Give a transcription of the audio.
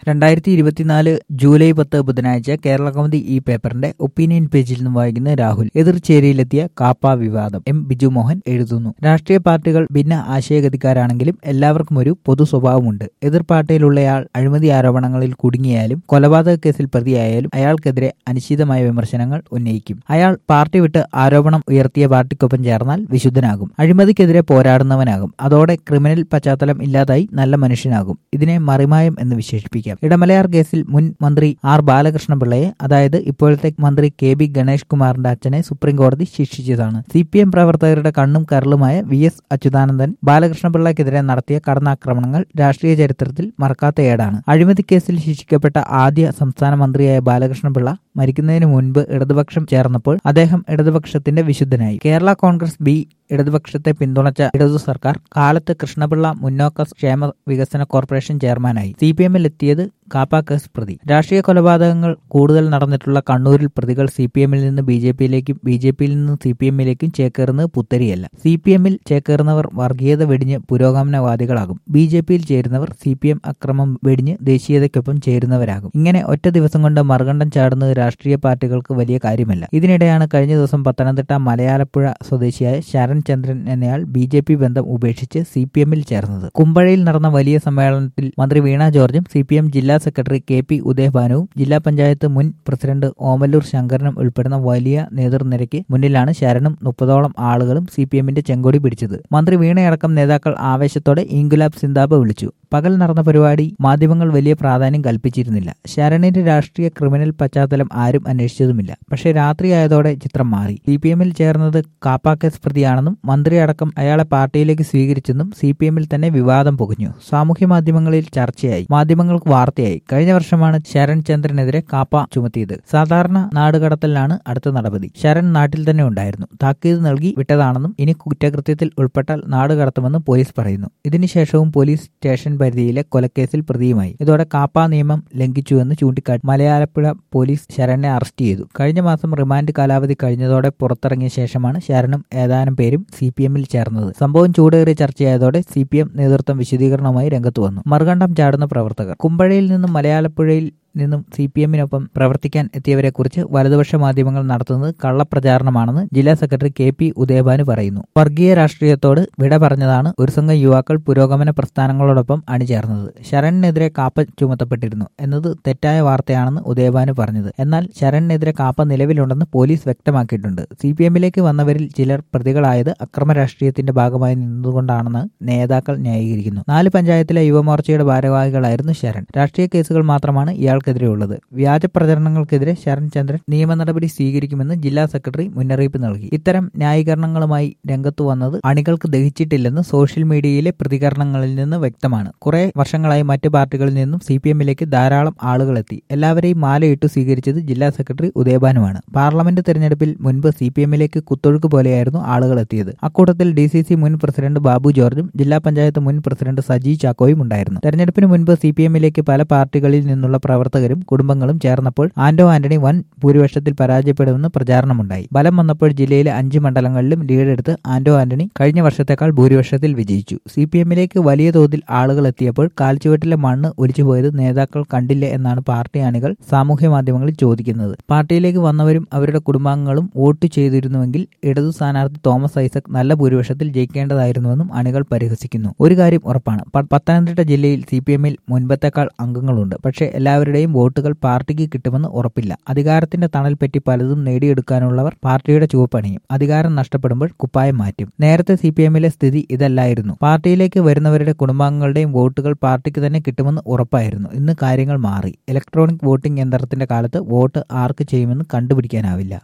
രണ്ടായിരത്തി ഇരുപത്തിനാല് ജൂലൈ പത്ത് ബുധനാഴ്ച കേരള കൗമുദി ഈ പേപ്പറിന്റെ ഒപ്പീനിയൻ പേജിൽ നിന്നും വായിക്കുന്ന രാഹുൽ എതിർചേരിയിലെത്തിയ കാപ്പ വിവാദം എം ബിജു മോഹൻ എഴുതുന്നു രാഷ്ട്രീയ പാർട്ടികൾ ഭിന്ന ആശയഗതിക്കാരാണെങ്കിലും എല്ലാവർക്കും ഒരു പൊതു സ്വഭാവമുണ്ട് എതിർ പാർട്ടിയിലുള്ളയാൾ അഴിമതി ആരോപണങ്ങളിൽ കുടുങ്ങിയാലും കൊലപാതക കേസിൽ പ്രതിയായാലും അയാൾക്കെതിരെ അനിശ്ചിതമായ വിമർശനങ്ങൾ ഉന്നയിക്കും അയാൾ പാർട്ടി വിട്ട് ആരോപണം ഉയർത്തിയ പാർട്ടിക്കൊപ്പം ചേർന്നാൽ വിശുദ്ധനാകും അഴിമതിക്കെതിരെ പോരാടുന്നവനാകും അതോടെ ക്രിമിനൽ പശ്ചാത്തലം ഇല്ലാതായി നല്ല മനുഷ്യനാകും ഇതിനെ മറിമായം എന്ന് വിശേഷിപ്പിക്കാം ഇടമലയാർ കേസിൽ മുൻ മന്ത്രി ആർ ബാലകൃഷ്ണപിള്ളയെ അതായത് ഇപ്പോഴത്തെ മന്ത്രി കെ ബി ഗണേഷ് കുമാറിന്റെ അച്ഛനെ സുപ്രീം കോടതി ശിക്ഷിച്ചതാണ് സി പി എം പ്രവർത്തകരുടെ കണ്ണും കരളുമായ വി എസ് അച്യുതാനന്ദൻ ബാലകൃഷ്ണപിള്ളയ്ക്കെതിരെ നടത്തിയ കടന്നാക്രമണങ്ങൾ രാഷ്ട്രീയ ചരിത്രത്തിൽ മറക്കാത്ത ഏടാണ് അഴിമതി കേസിൽ ശിക്ഷിക്കപ്പെട്ട ആദ്യ സംസ്ഥാന മന്ത്രിയായ ബാലകൃഷ്ണപിള്ള മരിക്കുന്നതിന് മുൻപ് ഇടതുപക്ഷം ചേർന്നപ്പോൾ അദ്ദേഹം ഇടതുപക്ഷത്തിന്റെ വിശുദ്ധനായി കേരള കോൺഗ്രസ് ബി ഇടതുപക്ഷത്തെ പിന്തുണച്ച ഇടതു സർക്കാർ കാലത്ത് കൃഷ്ണപിള്ള മുന്നോക്ക ക്ഷേമ വികസന കോർപ്പറേഷൻ ചെയർമാനായി സി പി എമ്മിൽ എത്തിയത് കാപ്പ കേസ് പ്രതി രാഷ്ട്രീയ കൊലപാതകങ്ങൾ കൂടുതൽ നടന്നിട്ടുള്ള കണ്ണൂരിൽ പ്രതികൾ സി പി എമ്മിൽ നിന്ന് ബി ജെ പിയിലേക്കും ബി ജെ പിയിൽ നിന്ന് സി പി എമ്മിലേക്കും ചേക്കേറുന്നത് പുത്തരിയല്ല സി പി എമ്മിൽ ചേക്കേറുന്നവർ വർഗീയത വെടിഞ്ഞ് പുരോഗമനവാദികളാകും ബി ജെ പിയിൽ ചേരുന്നവർ സി പി എം അക്രമം വെടിഞ്ഞ് ദേശീയതയ്ക്കൊപ്പം ചേരുന്നവരാകും ഇങ്ങനെ ഒറ്റ ദിവസം കൊണ്ട് മറുകണ്ഠം ചാടുന്നത് രാഷ്ട്രീയ പാർട്ടികൾക്ക് വലിയ കാര്യമല്ല ഇതിനിടെയാണ് കഴിഞ്ഞ ദിവസം പത്തനംതിട്ട മലയാലപ്പുഴ സ്വദേശിയായ ശരൺ ചന്ദ്രൻ എന്നയാൾ ബി ജെ പി ബന്ധം ഉപേക്ഷിച്ച് സി പി എമ്മിൽ ചേർന്നത് കുമ്പഴയിൽ നടന്ന വലിയ സമ്മേളനത്തിൽ മന്ത്രി വീണ ജോർജും സി പി എം ജില്ലാ സെക്രട്ടറി കെ പി ഉദയഭാനുവും ജില്ലാ പഞ്ചായത്ത് മുൻ പ്രസിഡന്റ് ഓമല്ലൂർ ശങ്കരനും ഉൾപ്പെടുന്ന വലിയ നേതൃനിരയ്ക്ക് മുന്നിലാണ് ശരണും മുപ്പതോളം ആളുകളും സി പി എമ്മിന്റെ ചെങ്കൊടി പിടിച്ചത് മന്ത്രി വീണയടക്കം നേതാക്കൾ ആവേശത്തോടെ ഇൻഗുലാബ് സിന്താബ വിളിച്ചു പകൽ നടന്ന പരിപാടി മാധ്യമങ്ങൾ വലിയ പ്രാധാന്യം കൽപ്പിച്ചിരുന്നില്ല ശരണിന്റെ രാഷ്ട്രീയ ക്രിമിനൽ പശ്ചാത്തലം ആരും അന്വേഷിച്ചതുമില്ല പക്ഷേ രാത്രിയായതോടെ ചിത്രം മാറി സി പി എമ്മിൽ ചേർന്നത് കാപ്പ കേസ് പ്രതിയാണെന്നും മന്ത്രിയടക്കം അയാളെ പാർട്ടിയിലേക്ക് സ്വീകരിച്ചെന്നും സി പി എമ്മിൽ തന്നെ വിവാദം പുകഞ്ഞു സാമൂഹ്യ മാധ്യമങ്ങളിൽ ചർച്ചയായി മാധ്യമങ്ങൾക്ക് വാർത്തയായി കഴിഞ്ഞ വർഷമാണ് ശരൺ ചന്ദ്രനെതിരെ കാപ്പ ചുമത്തിയത് സാധാരണ നാടുകടത്തലിനാണ് അടുത്ത നടപടി ശരൺ നാട്ടിൽ തന്നെ ഉണ്ടായിരുന്നു താക്കീത് നൽകി വിട്ടതാണെന്നും ഇനി കുറ്റകൃത്യത്തിൽ ഉൾപ്പെട്ടാൽ നാടുകടത്തുമെന്ന് പോലീസ് പറയുന്നു ഇതിനുശേഷവും പോലീസ് സ്റ്റേഷൻ പരിധിയിലെ കൊലക്കേസിൽ പ്രതിയുമായി ഇതോടെ കാപ്പ നിയമം ലംഘിച്ചുവെന്ന് ചൂണ്ടിക്കാട്ടി മലയാളപ്പുഴ പോലീസ് ശരണിനെ അറസ്റ്റ് ചെയ്തു കഴിഞ്ഞ മാസം റിമാൻഡ് കാലാവധി കഴിഞ്ഞതോടെ പുറത്തിറങ്ങിയ ശേഷമാണ് ശരണും ഏതാനും പേരും സി പി എമ്മിൽ ചേർന്നത് സംഭവം ചൂടേറിയ ചർച്ചയായതോടെ സി പി എം നേതൃത്വം വിശദീകരണവുമായി രംഗത്ത് വന്നു മറുകണ്ഠം ചാടുന്ന പ്രവർത്തകർ കുമ്പഴയിൽ നിന്നും മലയാളപ്പുഴയിൽ നിന്നും സി പി എമ്മിനൊപ്പം പ്രവർത്തിക്കാൻ എത്തിയവരെക്കുറിച്ച് വലതുപക്ഷ മാധ്യമങ്ങൾ നടത്തുന്നത് കള്ളപ്രചാരണമാണെന്ന് ജില്ലാ സെക്രട്ടറി കെ പി ഉദയഭാനു പറയുന്നു വർഗീയ രാഷ്ട്രീയത്തോട് വിട പറഞ്ഞതാണ് ഒരു സംഘം യുവാക്കൾ പുരോഗമന പ്രസ്ഥാനങ്ങളോടൊപ്പം അണിചേർന്നത് ശരണിനെതിരെ കാപ്പ ചുമത്തപ്പെട്ടിരുന്നു എന്നത് തെറ്റായ വാർത്തയാണെന്ന് ഉദയഭാനു പറഞ്ഞത് എന്നാൽ ശരണിനെതിരെ കാപ്പ നിലവിലുണ്ടെന്ന് പോലീസ് വ്യക്തമാക്കിയിട്ടുണ്ട് സി പി എമ്മിലേക്ക് വന്നവരിൽ ചിലർ പ്രതികളായത് അക്രമ രാഷ്ട്രീയത്തിന്റെ ഭാഗമായി നിന്നുകൊണ്ടാണെന്ന് നേതാക്കൾ ന്യായീകരിക്കുന്നു നാല് പഞ്ചായത്തിലെ യുവമോർച്ചയുടെ ഭാരവാഹികളായിരുന്നു ശരൺ രാഷ്ട്രീയ കേസുകൾ മാത്രമാണ് ഇയാൾ ഇയാൾക്കെതിരെയുള്ളത് വ്യാജ പ്രചരണങ്ങൾക്കെതിരെ ശരൺ ചന്ദ്രൻ നിയമ നടപടി സ്വീകരിക്കുമെന്ന് ജില്ലാ സെക്രട്ടറി മുന്നറിയിപ്പ് നൽകി ഇത്തരം ന്യായീകരണങ്ങളുമായി രംഗത്തു വന്നത് അണികൾക്ക് ദഹിച്ചിട്ടില്ലെന്ന് സോഷ്യൽ മീഡിയയിലെ പ്രതികരണങ്ങളിൽ നിന്ന് വ്യക്തമാണ് കുറെ വർഷങ്ങളായി മറ്റ് പാർട്ടികളിൽ നിന്നും സി പി എമ്മിലേക്ക് ധാരാളം ആളുകൾ എത്തി എല്ലാവരെയും മാലയിട്ടു സ്വീകരിച്ചത് ജില്ലാ സെക്രട്ടറി ഉദയഭാനുമാണ് പാർലമെന്റ് തെരഞ്ഞെടുപ്പിൽ മുൻപ് സി പി എമ്മിലേക്ക് കുത്തൊഴുക്ക് പോലെയായിരുന്നു ആളുകൾ എത്തിയത് അക്കൂട്ടത്തിൽ ഡി സി സി മുൻ പ്രസിഡന്റ് ബാബു ജോർജും ജില്ലാ പഞ്ചായത്ത് മുൻ പ്രസിഡന്റ് സജി ചാക്കോയും ഉണ്ടായിരുന്നു തെരഞ്ഞെടുപ്പിന് മുൻപ് സി പി എമ്മിലേക്ക് പല പാർട്ടികളിൽ നിന്നുള്ള പ്രവർത്തകരും കുടുംബങ്ങളും ചേർന്നപ്പോൾ ആന്റോ ആന്റണി വൻ ഭൂരിപക്ഷത്തിൽ പരാജയപ്പെടുമെന്ന് പ്രചാരണമുണ്ടായി ബലം വന്നപ്പോൾ ജില്ലയിലെ അഞ്ച് മണ്ഡലങ്ങളിലും ലീഡെടുത്ത് ആന്റോ ആന്റണി കഴിഞ്ഞ വർഷത്തേക്കാൾ ഭൂരിപക്ഷത്തിൽ വിജയിച്ചു സി പി എമ്മിലേക്ക് വലിയ തോതിൽ ആളുകൾ എത്തിയപ്പോൾ കാൽച്ചുവട്ടിലെ മണ്ണ് ഒലിച്ചുപോയത് നേതാക്കൾ കണ്ടില്ല എന്നാണ് പാർട്ടി അണികൾ സാമൂഹ്യ മാധ്യമങ്ങളിൽ ചോദിക്കുന്നത് പാർട്ടിയിലേക്ക് വന്നവരും അവരുടെ കുടുംബാംഗങ്ങളും വോട്ട് ചെയ്തിരുന്നുവെങ്കിൽ ഇടതു സ്ഥാനാർത്ഥി തോമസ് ഐസക് നല്ല ഭൂരിപക്ഷത്തിൽ ജയിക്കേണ്ടതായിരുന്നുവെന്നും അണികൾ പരിഹസിക്കുന്നു ഒരു കാര്യം ഉറപ്പാണ് പത്തനംതിട്ട ജില്ലയിൽ സി പി എമ്മിൽ മുൻപത്തേക്കാൾ അംഗങ്ങളുണ്ട് പക്ഷേ എല്ലാവരുടെയും വോട്ടുകൾ പാർട്ടിക്ക് കിട്ടുമെന്ന് ഉറപ്പില്ല അധികാരത്തിന്റെ തണൽ പറ്റി പലതും നേടിയെടുക്കാനുള്ളവർ പാർട്ടിയുടെ ചുവപ്പണിയും അധികാരം നഷ്ടപ്പെടുമ്പോൾ കുപ്പായം മാറ്റും നേരത്തെ സി പി എമ്മിലെ സ്ഥിതി ഇതല്ലായിരുന്നു പാർട്ടിയിലേക്ക് വരുന്നവരുടെ കുടുംബാംഗങ്ങളുടെയും വോട്ടുകൾ പാർട്ടിക്ക് തന്നെ കിട്ടുമെന്ന് ഉറപ്പായിരുന്നു ഇന്ന് കാര്യങ്ങൾ മാറി ഇലക്ട്രോണിക് വോട്ടിംഗ് യന്ത്രത്തിന്റെ കാലത്ത് വോട്ട് ആർക്ക് ചെയ്യുമെന്ന് കണ്ടുപിടിക്കാനാവില്ല